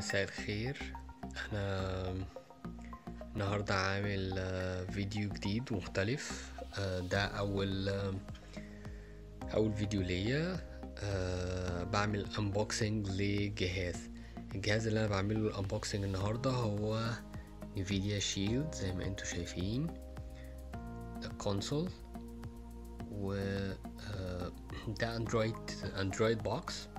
مساء الخير انا النهاردة عامل آه، فيديو جديد مختلف آه، ده اول آه، اول فيديو ليا آه، بعمل انبوكسنج لجهاز الجهاز اللي انا بعمله الانبوكسنج النهاردة هو نيفيديا شيلد زي ما انتوا شايفين ده كونسول و آه، ده اندرويد اندرويد بوكس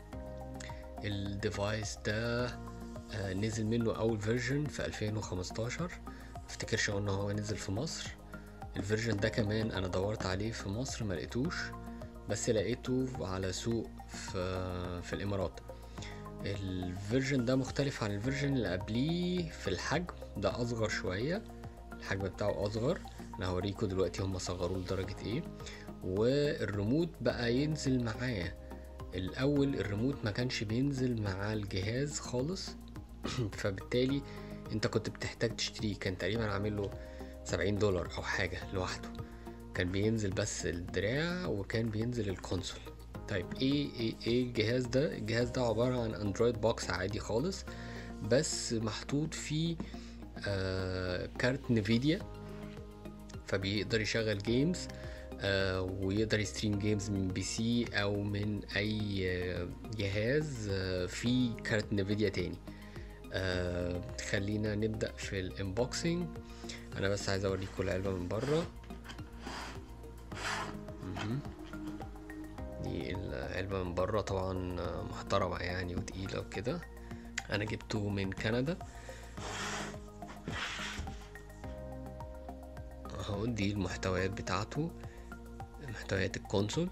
الديفايس ده آه، نزل منه اول فيرجن في 2015 مفتكرش ان هو نزل في مصر الفيرجن ده كمان انا دورت عليه في مصر ما لقيتوش بس لقيته على سوق في في الامارات الفيرجن ده مختلف عن الفيرجن اللي قبليه في الحجم ده اصغر شويه الحجم بتاعه اصغر انا هوريكم دلوقتي هم صغروه لدرجه ايه والريموت بقى ينزل معاه الاول الريموت ما كانش بينزل مع الجهاز خالص فبالتالي انت كنت بتحتاج تشتريه كان تقريبا عامل له 70 دولار او حاجه لوحده كان بينزل بس الدراع وكان بينزل الكونسول طيب ايه ايه ايه الجهاز ده الجهاز ده عباره عن اندرويد بوكس عادي خالص بس محطوط فيه آه كارت نفيديا فبيقدر يشغل جيمز آه ويقدر يستريم جيمز من بي سي او من اي آه جهاز آه فيه كارت نفيديا تاني آه خلينا نبدا في الانبوكسنج انا بس عايز اوريكم العلبه من بره مهم. دي العلبه من بره طبعا محترمه يعني وتقيله وكده انا جبته من كندا اهو دي المحتويات بتاعته محتويات الكونسول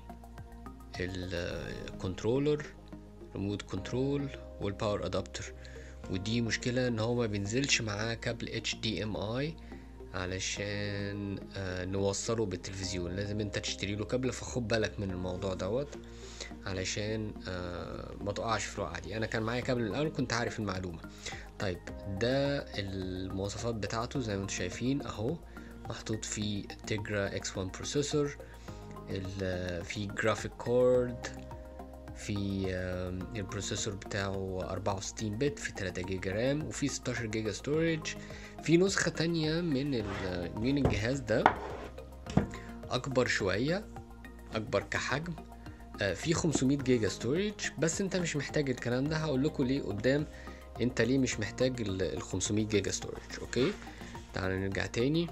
الكنترولر ريموت كنترول والباور ادابتر ودي مشكلة ان هو ما بينزلش معاه كابل HDMI علشان آه نوصله بالتلفزيون لازم انت تشتري له كابل فخد بالك من الموضوع دوت علشان آه ما تقعش في الوقعة دي انا كان معايا كابل من الاول كنت عارف المعلومة طيب ده المواصفات بتاعته زي ما انتم شايفين اهو محطوط فيه تيجرا X1 بروسيسور في جرافيك كورد في البروسيسور بتاعه 64 بت في 3 جيجا رام وفي 16 جيجا ستورج في نسخة تانية من من الجهاز ده اكبر شوية اكبر كحجم في 500 جيجا ستورج بس انت مش محتاج الكلام ده هقول لكم ليه قدام انت ليه مش محتاج ال 500 جيجا ستورج اوكي تعالى نرجع تاني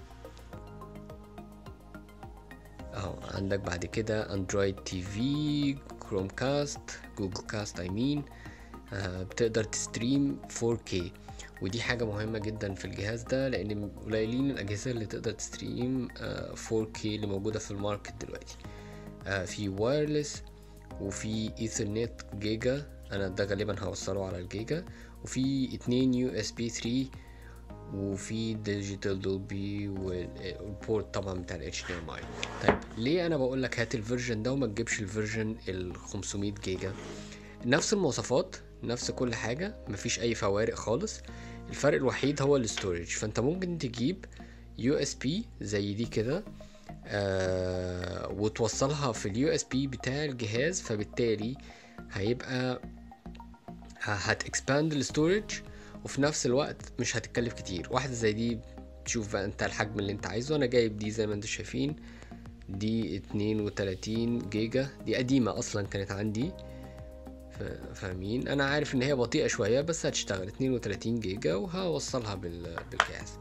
اهو عندك بعد كده اندرويد تي في كروم كاست جوجل كاست اي مين بتقدر تستريم 4K ودي حاجة مهمة جدا في الجهاز ده لأن قليلين الأجهزة اللي تقدر تستريم آه 4K اللي موجودة في الماركت دلوقتي آه في وايرلس وفي ايثرنت جيجا أنا ده غالبا هوصله على الجيجا وفي اتنين يو اس بي 3 وفي ديجيتال دولبي والبورت طبعا بتاع ال HDMI طيب ليه انا بقول لك هات الفيرجن ده وما تجيبش الفيرجن ال 500 جيجا نفس المواصفات نفس كل حاجة مفيش اي فوارق خالص الفرق الوحيد هو الاستورج فانت ممكن تجيب يو اس بي زي دي كده آه وتوصلها في اليو اس بي بتاع الجهاز فبالتالي هيبقى هت expand الستورج وفي نفس الوقت مش هتتكلف كتير واحدة زي دي تشوف بقى انت الحجم اللي انت عايزه انا جايب دي زي ما انتم شايفين دي اتنين وتلاتين جيجا دي قديمة اصلا كانت عندي فاهمين انا عارف ان هي بطيئة شوية بس هتشتغل اتنين وتلاتين جيجا وهوصلها بال... بالجهاز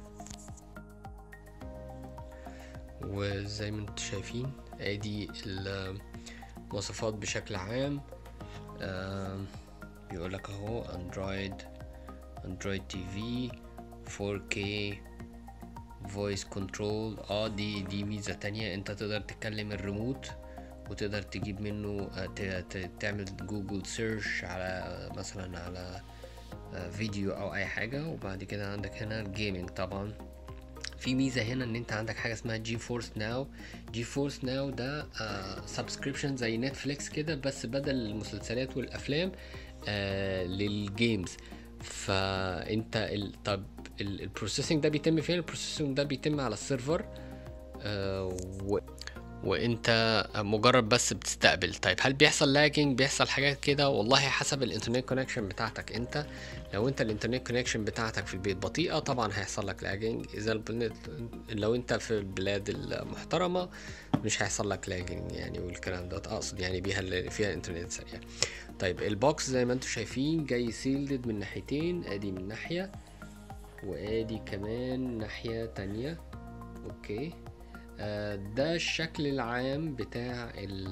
وزي ما انتم شايفين ادي المواصفات بشكل عام آه بيقولك اهو اندرويد اندرويد تي في 4K فويس كنترول اه دي دي ميزة تانية انت تقدر تكلم الريموت وتقدر تجيب منه تعمل جوجل سيرش على مثلا على فيديو او اي حاجة وبعد كده عندك هنا الجيمنج طبعا في ميزة هنا ان انت عندك حاجة اسمها جي فورس ناو جي فورس ناو ده سبسكريبشن زي نتفليكس كده بس بدل المسلسلات والافلام آه للجيمز فانت ال... طب البروسيسنج ده بيتم فين البروسيسنج ده بيتم على السيرفر آه و... وانت مجرد بس بتستقبل طيب هل بيحصل لاجنج بيحصل حاجات كده والله حسب الانترنت كونكشن بتاعتك انت لو انت الانترنت كونكشن بتاعتك في البيت بطيئه طبعا هيحصل لك لاجنج اذا البنت لو انت في البلاد المحترمه مش هيحصل لك لاجنج يعني والكلام ده اقصد يعني بيها اللي فيها انترنت سريع طيب البوكس زي ما انتم شايفين جاي سيلد من ناحيتين ادي من ناحيه وادي كمان ناحيه تانية اوكي آه، ده الشكل العام بتاع ال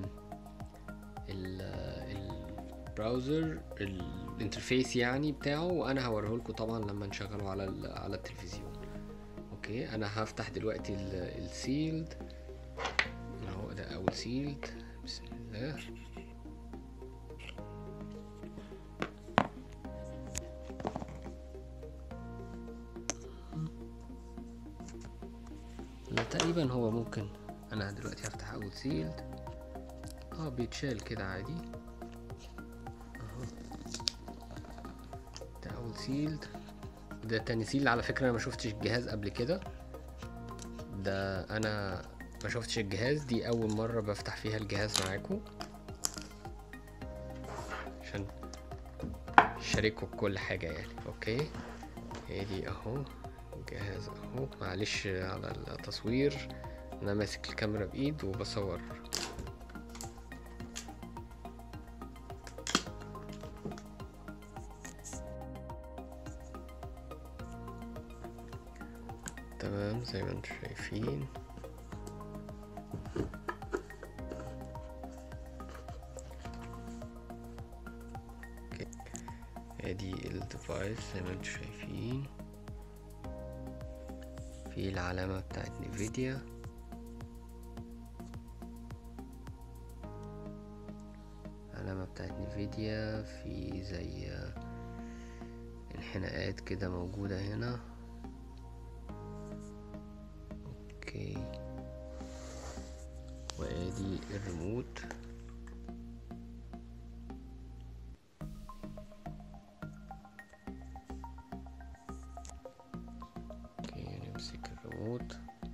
ال البراوزر الانترفيس يعني بتاعه وانا هوريه لكم طبعا لما نشغله على ال- على التلفزيون اوكي انا هفتح دلوقتي السيلد اهو ده اول سيلد بسم الله لا تقريبا هو ممكن انا دلوقتي هفتح اول سيلد اه بيتشال كده عادي اهو ده اول سيلد ده تاني سيلد على فكرة انا ما شفتش الجهاز قبل كده ده انا ما شفتش الجهاز دي اول مرة بفتح فيها الجهاز معاكم عشان شاركوا بكل حاجة يعني اوكي ادي اهو جهاز اهو معلش على التصوير انا ماسك الكاميرا بايد وبصور تمام زي ما انتم شايفين اوكي. ادي الديفايس زي ما انتم شايفين في العلامة بتاعت نيفيديا العلامة بتاعت نيفيديا في زي انحناءات كده موجودة هنا اوكي وادي الريموت اوكي نمسك الريموت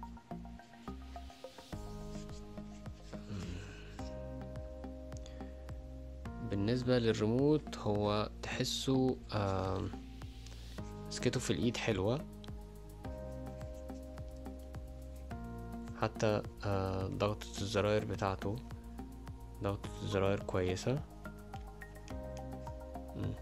بالنسبة للريموت هو تحسه آم، مسكته في الايد حلوة حتى آه، ضغطة الزراير بتاعته ضغطة الزراير كويسة مم.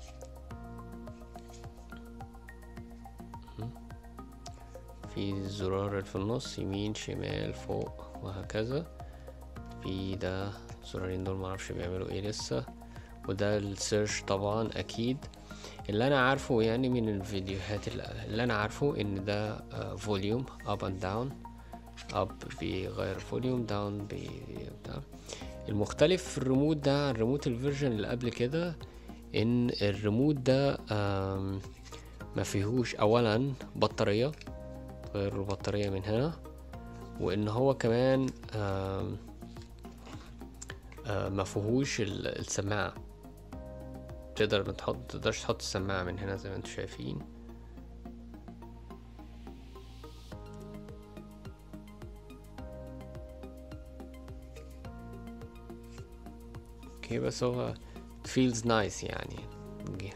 مم. في الزرار اللي في النص يمين شمال فوق وهكذا في ده الزرارين دول معرفش بيعملوا ايه لسه وده السيرش طبعا اكيد اللي انا عارفه يعني من الفيديوهات اللي اللي انا عارفه ان ده فوليوم اب اند داون اب بيغير فوليوم داون بي بتاع. المختلف في الريموت ده عن الريموت الفيرجن اللي قبل كده ان الريموت ده آم، ما فيهوش اولا بطارية غير البطارية من هنا وان هو كمان آم، آه، ما فيهوش ال- السماعة تقدر تحط تقدرش تحط السماعة من هنا زي ما انتم شايفين اوكي بس هو feels nice يعني اوكي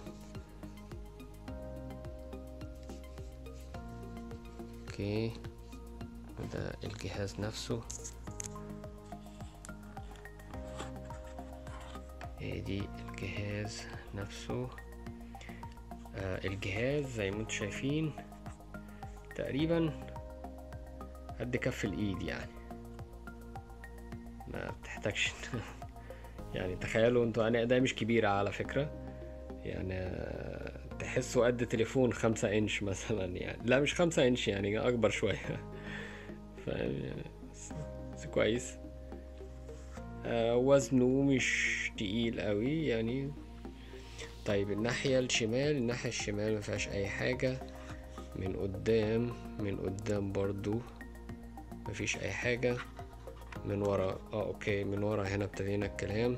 اوكي وده الجهاز نفسه ادي الجهاز نفسه آه الجهاز زي ما انتم شايفين تقريبا قد كف الايد يعني ما بتحتاجش يعني تخيلوا انتوا انا ده مش كبيرة على فكرة يعني آه، تحسوا قد تليفون خمسة انش مثلا يعني لا مش خمسة انش يعني اكبر شوية فاهم يعني بس- بس كويس آه، وزنه مش تقيل قوي يعني طيب الناحية الشمال الناحية الشمال مفيهاش اي حاجة من قدام من قدام برضو مفيش اي حاجة من ورا اه اوكي من ورا هنا ابتدينا الكلام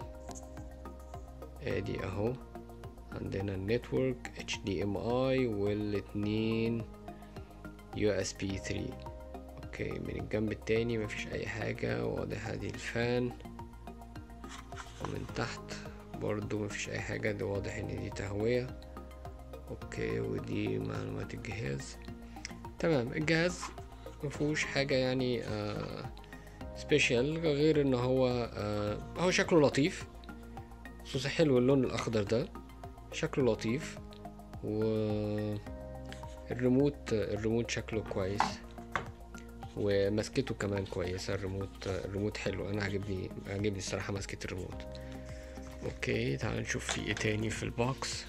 ادي اهو عندنا النتورك HDMI والاتنين USB 3 اوكي من الجنب التاني مفيش اي حاجة واضح ادي الفان ومن تحت برضو مفيش اي حاجة ده واضح ان دي تهوية اوكي ودي معلومات الجهاز تمام الجهاز مفيهوش حاجة يعني آه سبيشال غير ان هو آه هو شكله لطيف خصوصا حلو اللون الاخضر ده شكله لطيف و الريموت الريموت شكله كويس ومسكته كمان كويسة الريموت الريموت حلو انا عجبني عجبني الصراحة مسكة الريموت اوكي تعال نشوف في ايه تاني في البوكس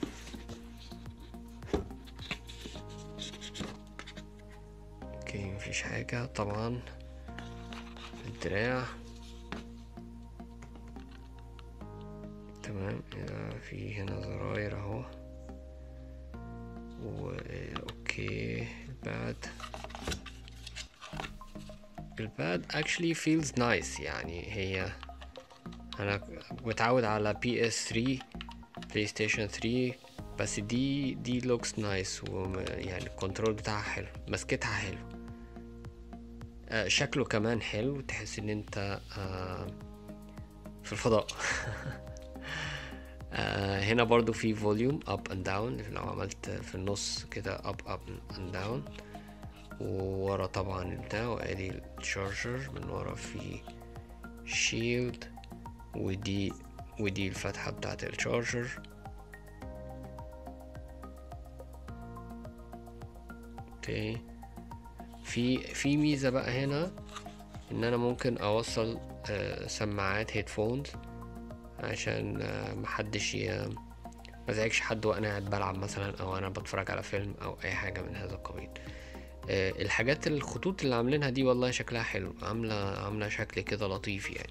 اوكي مفيش حاجة طبعا الدراع تمام آه، في هنا زراير اهو و اوكي الباد الباد actually feels nice يعني هي انا متعود على بي اس 3 بلاي ستيشن 3 بس دي دي لوكس نايس يعني الكنترول بتاعها حلو مسكتها حلو آه شكله كمان حلو تحس ان انت آه في الفضاء آه هنا برضو في فوليوم اب اند داون لو عملت في النص كده اب اب اند داون وورا طبعا البتاع وادي الشارجر من ورا في شيلد ودي ودي الفتحة بتاعت الشارجر اوكي في في ميزة بقى هنا ان انا ممكن اوصل آه سماعات هيدفونز عشان آه محدش ي- مزعجش حد وانا قاعد بلعب مثلا او انا بتفرج على فيلم او اي حاجة من هذا القبيل آه الحاجات الخطوط اللي عاملينها دي والله شكلها حلو عاملة عاملة شكل كده لطيف يعني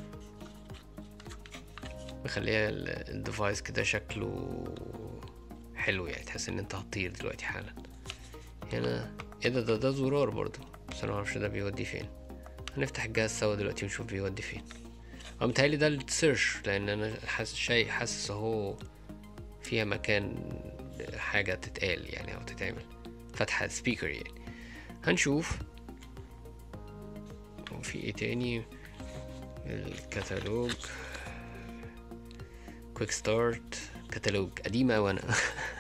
مخليها ال- الديفايس كده شكله حلو يعني تحس ان انت هتطير دلوقتي حالا هنا ايه ده ده ده زرار برضو بس انا معرفش ده بيودي فين هنفتح الجهاز سوا دلوقتي ونشوف بيودي فين اه متهيألي ده السيرش لان انا حاسس شيء حاسس اهو فيها مكان حاجة تتقال يعني او تتعمل فتحة سبيكر يعني هنشوف وفي ايه تاني الكتالوج كويك ستارت كتالوج قديمة أوي أنا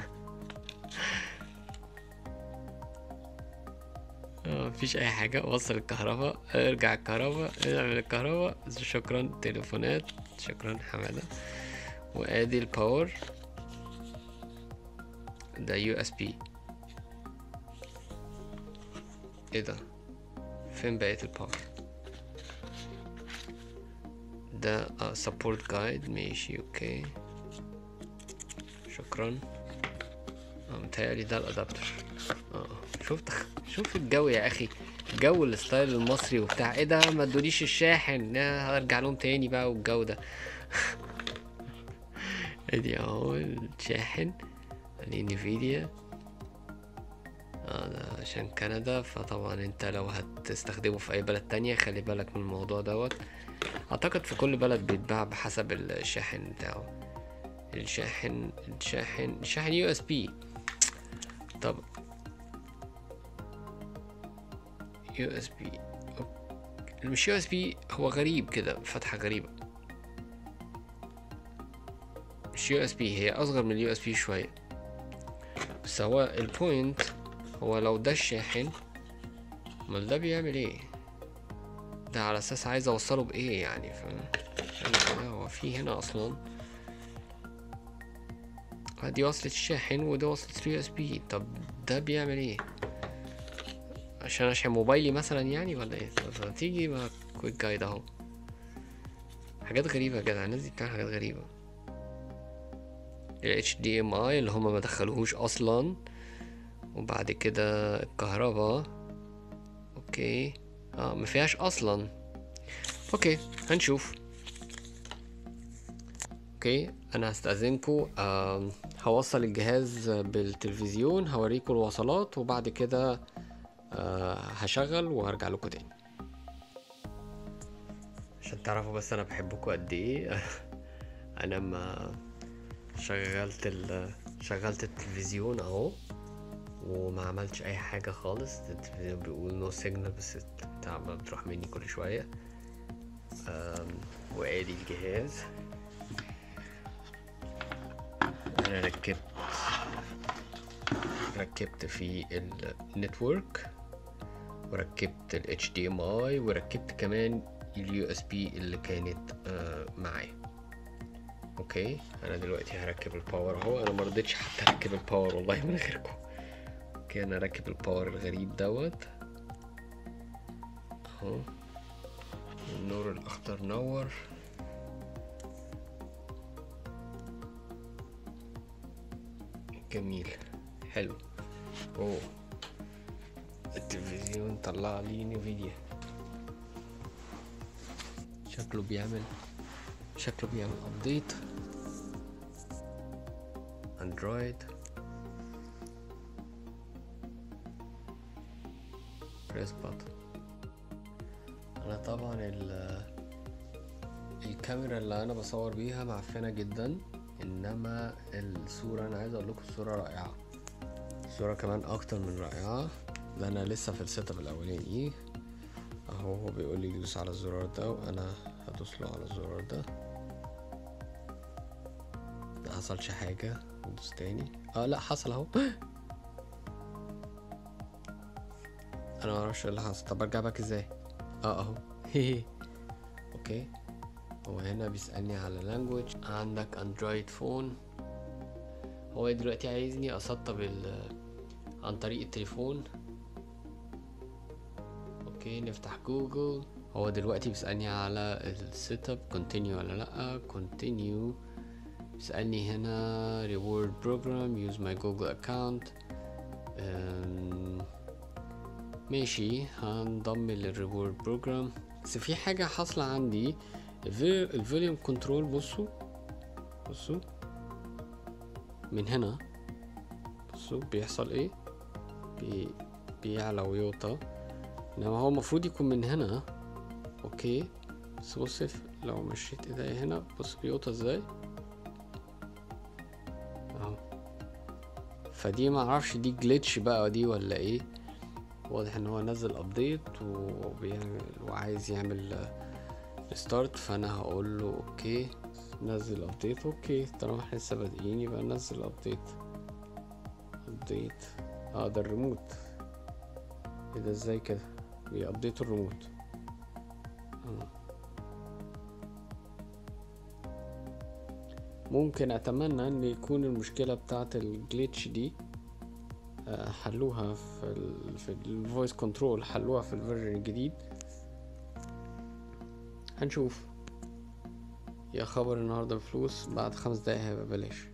اه مفيش أي حاجة وصل الكهرباء ارجع الكهرباء اعمل الكهرباء شكرا تليفونات شكرا حمادة وادي الباور ده يو اس بي ايه ده فين بقية الباور ده سبورت جايد ماشي اوكي شكرا اه متهيألي ده الادابتر اه شفت شوف الجو يا اخي جو الستايل المصري وبتاع ايه ده ما تدوليش الشاحن لا هرجع لهم تاني بقى والجو ده ادي اهو الشاحن الانفيديا اه ده عشان كندا فطبعا انت لو هتستخدمه في اي بلد تانية خلي بالك من الموضوع دوت اعتقد في كل بلد بيتباع بحسب الشاحن بتاعه الشاحن الشاحن الشاحن يو اس بي طب يو اس بي مش يو اس بي هو غريب كده فتحة غريبة مش يو اس بي هي اصغر من اليو اس بي شوية بس هو البوينت هو لو ده الشاحن امال ده بيعمل ايه ده على اساس عايز اوصله بايه يعني فاهم يعني هو في هنا اصلا دي وصلة الشاحن وده وصلة اليو اس بي طب ده بيعمل ايه عشان عشان موبايلي مثلا يعني ولا ايه طب تيجي مع كويك جايد اهو حاجات غريبة يا جدع الناس دي بتعمل حاجات غريبة ال HDMI اللي هما ما دخلوهوش اصلا وبعد كده الكهرباء اوكي اه ما فيهاش اصلا اوكي هنشوف اوكي انا هستأذنكم آه هوصل الجهاز بالتلفزيون هوريكم الوصلات وبعد كده آه هشغل وهرجع لكم تاني عشان تعرفوا بس انا بحبكم قد ايه انا ما شغلت ال شغلت التلفزيون اهو وما عملتش اي حاجة خالص التلفزيون بيقول نو سيجنال بس بتاع بتروح مني كل شوية أم، وادي الجهاز انا ركبت ركبت في النتورك وركبت ال HDMI وركبت كمان ال USB اللي كانت آه، معايا اوكي انا دلوقتي هركب الباور اهو انا مرضتش حتى اركب الباور والله من غيركم اوكي انا راكب الباور الغريب دوت اهو النور الاخضر نور جميل حلو اوه التلفزيون طلع لي نفيديا شكله بيعمل شكله بيعمل ابديت اندرويد بريس بutton انا طبعا ال الكاميرا اللي انا بصور بيها معفنه جدا انما الصوره انا عايز اقول لكم الصوره رائعه الصوره كمان اكتر من رائعه ده انا لسه في السيت اب الاولاني اهو هو بيقول لي دوس على الزرار ده وانا هدوس له على الزرار ده ما حصلش حاجه ندوس تاني اه لا حصل اهو انا ما اعرفش ايه اللي حصل طب ارجع باك ازاي اه اهو اوكي هو هنا بيسألني على لانجوج عندك اندرويد فون هو دلوقتي عايزني اسطب ال عن طريق التليفون اوكي نفتح جوجل هو دلوقتي بيسألني على السيت اب كونتينيو ولا لا كونتينيو بيسألني هنا ريورد بروجرام يوز ماي جوجل اكاونت ماشي هنضم للريورد بروجرام بس في حاجة حاصلة عندي الفوليوم كنترول بصوا بصوا من هنا بصوا بيحصل ايه بي بيعلى ويوطى انما هو المفروض يكون من هنا اوكي بس بص لو مشيت ايديا هنا بص بيوطى ازاي اهو فدي معرفش دي جليتش بقى دي ولا ايه واضح ان هو نزل ابديت وبيعمل وعايز يعمل ستارت فانا هقول له اوكي نزل ابديت اوكي طالما احنا لسه بادئين يبقى نزل ابديت ابديت اه ده الريموت ايه ده ازاي كده بيابديت الريموت آه. ممكن اتمنى ان يكون المشكله بتاعه الجليتش دي آه، حلوها في ال في الفويس كنترول حلوها في الفيرجن الجديد هنشوف يا خبر النهارده بفلوس بعد خمس دقايق هيبقى بلاش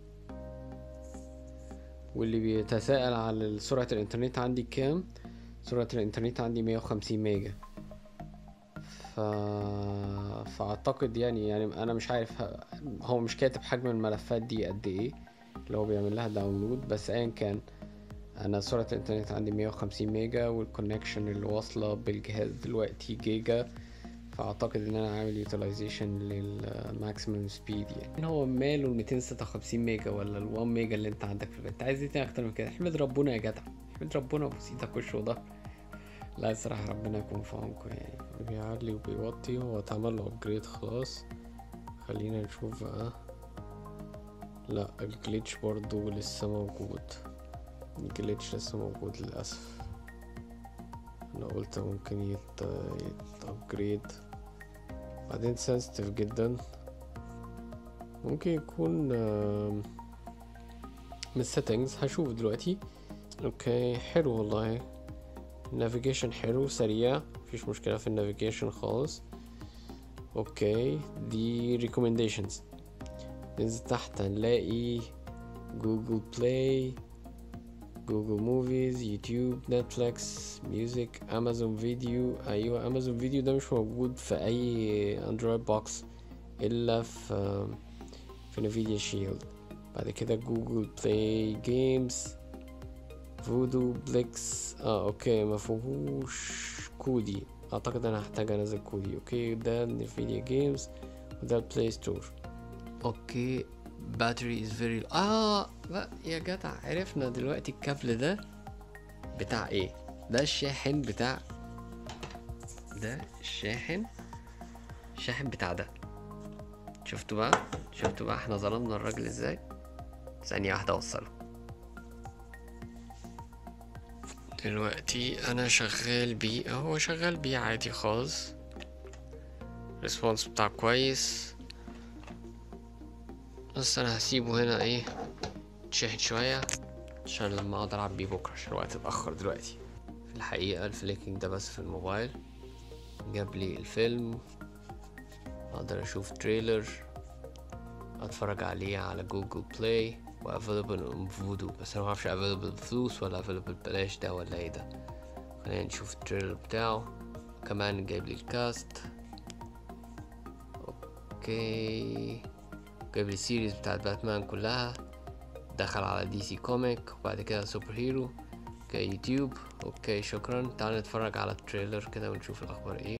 واللي بيتساءل على سرعة الانترنت عندي كام سرعة الانترنت عندي مية وخمسين ميجا ف... فاعتقد يعني يعني انا مش عارف ه- هو مش كاتب حجم الملفات دي قد ايه اللي هو بيعمل لها داونلود بس ايا كان انا سرعة الانترنت عندي مية وخمسين ميجا والكونكشن اللي واصلة بالجهاز دلوقتي جيجا فاعتقد ان انا عامل يوتيلايزيشن للماكسيمم سبيد يعني هو ماله ال 256 ميجا ولا ال 1 ميجا اللي انت عندك في البيت انت عايز ايه تاني اكتر من كده احمد ربنا يا جدع احمد ربنا وبوس ايدك وش وضهر لا الصراحة ربنا يكون في عونكم يعني بيعلي وبيوطي هو اتعمل له ابجريد خلاص خلينا نشوف بقى لا الجليتش برضو لسه موجود الجليتش لسه موجود للأسف انا قلت ممكن يت يتابجريد بعدين سنسيتيف جدا ممكن يكون آم، من settings هشوف دلوقتي اوكي حلو والله النافيجيشن حلو سريع مفيش مشكلة في النافيجيشن خالص اوكي دي recommendations ننزل تحت هنلاقي جوجل بلاي جوجل موفيز يوتيوب نتفليكس ميوزك امازون فيديو ايوه امازون فيديو ده مش موجود في اي اندرويد بوكس الا في في نفيديا شيلد بعد كده جوجل بلاي جيمز فودو بليكس اه اوكي مفيهوش كودي اعتقد انا هحتاج انزل كودي اوكي ده نفيديا جيمز وده البلاي ستور اوكي battery is very اه لا يا جدع عرفنا دلوقتي الكابل ده بتاع ايه ده الشاحن بتاع ده الشاحن الشاحن بتاع ده شفتوا بقى شفتوا بقى احنا ظلمنا الراجل ازاي ثانية واحدة اوصله دلوقتي انا شغال بيه اهو شغال بيه عادي خالص الريسبونس بتاعه كويس بس انا هسيبه هنا ايه تشحن شوية عشان لما اقدر العب بيه بكرة عشان الوقت اتأخر دلوقتي في الحقيقة الفليكنج ده بس في الموبايل جاب لي الفيلم اقدر اشوف تريلر اتفرج عليه على جوجل بلاي وافيلبل اون فودو بس انا معرفش افيلبل بفلوس ولا افيلبل ببلاش ده ولا ايه ده خلينا نشوف التريلر بتاعه كمان جايب لي الكاست اوكي جايب لي السيريز بتاعت باتمان كلها دخل على دي سي كوميك وبعد كده سوبر هيرو كيوتيوب اوكي شكرا تعال نتفرج على التريلر كده ونشوف الاخبار ايه